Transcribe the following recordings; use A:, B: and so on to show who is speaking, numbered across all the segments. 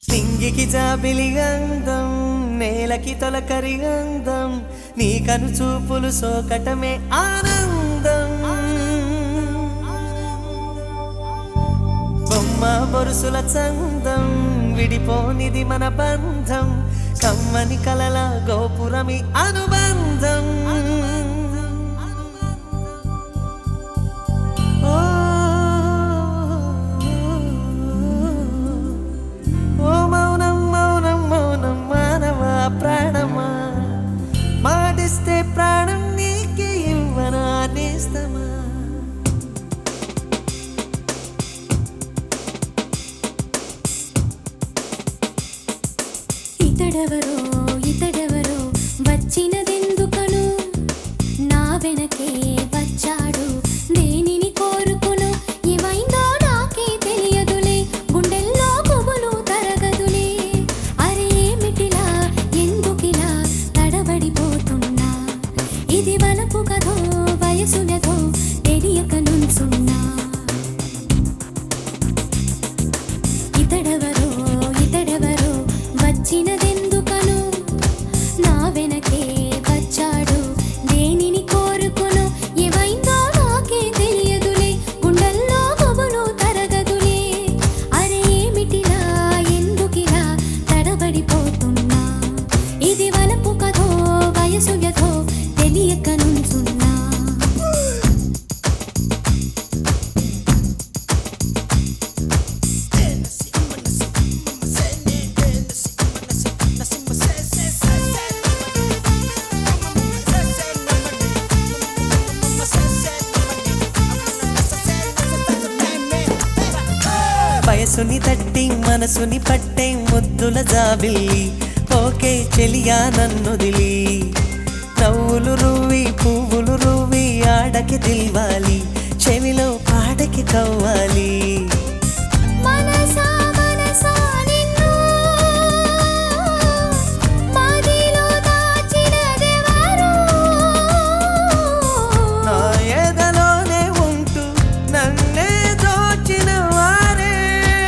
A: నింగికి జాబిలి గంధం నేలకి తొలకరి గంధం నీ కను చూపులు సోకటమే ఆనందం బొమ్మ బొరుసుల చందం విడిపోనిది మన బంధం కమ్మని కలల గోపురమి అనుబంధం ఓ, ఓ మౌనం మౌనం మౌనం మానవ ప్రాణమా మాటిస్తే ప్రాణం నీకే ఇవ్వనా నేస్తమా
B: ఇతడెవరో ఇతడెవరో వచ్చినదెందుకను నా వెనకే వచ్చాడు దేనిని కోరుకును ఏమైందో నాకే తెలియదులే గుండెల్లో కొవ్వులు తరగదులే అరే ఏమిటిలా ఎందుకిలా తడబడిపోతున్నా ఇది వలపు కథో వయసునదో తెలియక నుంచున్నా ఇతడెవరో ఇతడెవరో వచ్చినదెందుకను నా వెనకే వచ్చాడు దేనిని కోరుకును ఏమైందో నాకే తెలియదులే గుండెల్లో కొవ్వులు తరగదులే అరే ఏమిటిలా ఎందుకిలా తడబడిపోతున్నా ఇది వలపు కథో వయసు వ్యధో తెలియక నుంచున్నా
A: వయసుని తట్టి మనసుని పట్టే ముద్దుల జాబిల్లి ఓకే చెలియా నన్నుదిలి నవ్వులు రువి పువ్వులు రువి ఆడకి దిల్వాలి చెవిలో పాడకి కవ్వాలి
B: మనసా మనసా నిన్ను మదిలో దాచినదెవరు
A: నా ఎదలోనే ఉంటూ నన్నే దోచిన వారే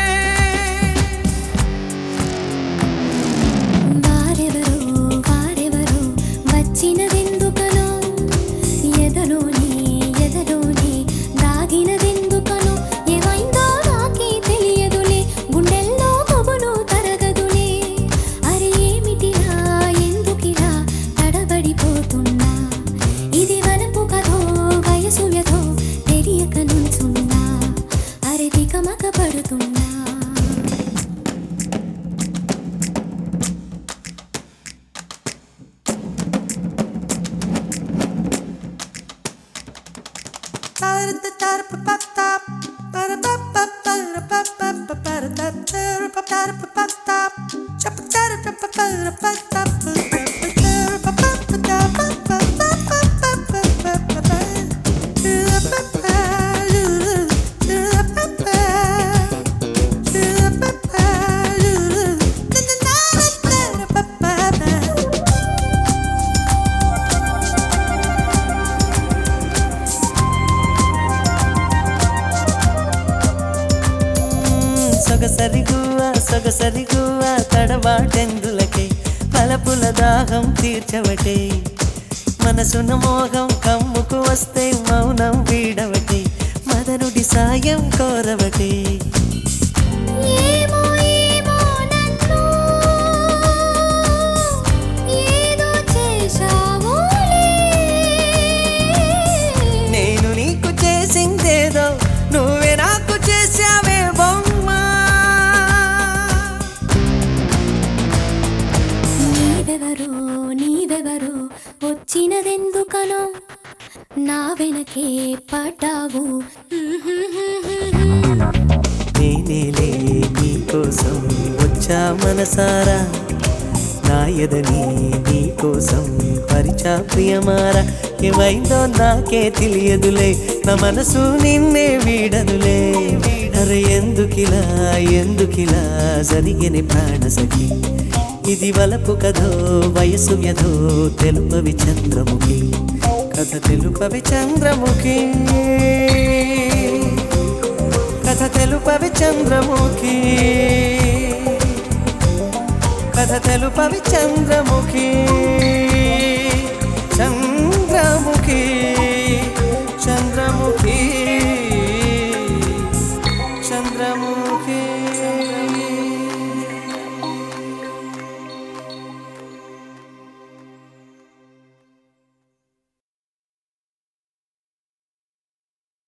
B: వారెవరు వారెవరు వచ్చినదెందుకనో ఎదలోని ఎదలోని దాగినదెందుకనో ఏమైందో నాకే తెలియదులే గుండెల్లో కొబులు తరగదులే అరే ఏమిటిలా ఎందుకిలా తడబడిపోతున్నా ఇది వలపు కథో వయసు వ్యధో తెలియక నుంచున్నా అరే తికమక పడుతున్నా
A: సొగసరి గువ్వ సొగసరి గువ్వ తడబాటెందులకే పలపుల దాహం తీర్చవటే మనసున మోహం కమ్ముకు వస్తే మౌనం వీడవటే మదనుడి సాయం కోరవటే
B: ఏమో ఏమో నన్ను ఏదో చేశావులే
A: నేను నీకు చేసిందేదో నువ్వే నాకు చేసావే బొమ్మ
B: నీవెవరో నీవెవరో వచ్చినదెందుకనో నా వెనకే పడ్డావు
A: నేనేలే నీకోసం వచ్చా మనసారా నా ఎదని నీకోసం పరిచా ప్రియమారా ఏమైందో నాకే తెలియదులే నా మనసు నిన్నే వీడదులే అరే ఎందుకిలా ఎందుకిలా జరిగిన ప్రాణసఖి ఇది వలపు కథో వయసు వ్యధో తెలుపవి చంద్రముఖి కథ తెలుపవి చంద్రముఖి కథ తెలుపవి చంద్రముఖి కథ తెలుపవి చంద్రముఖి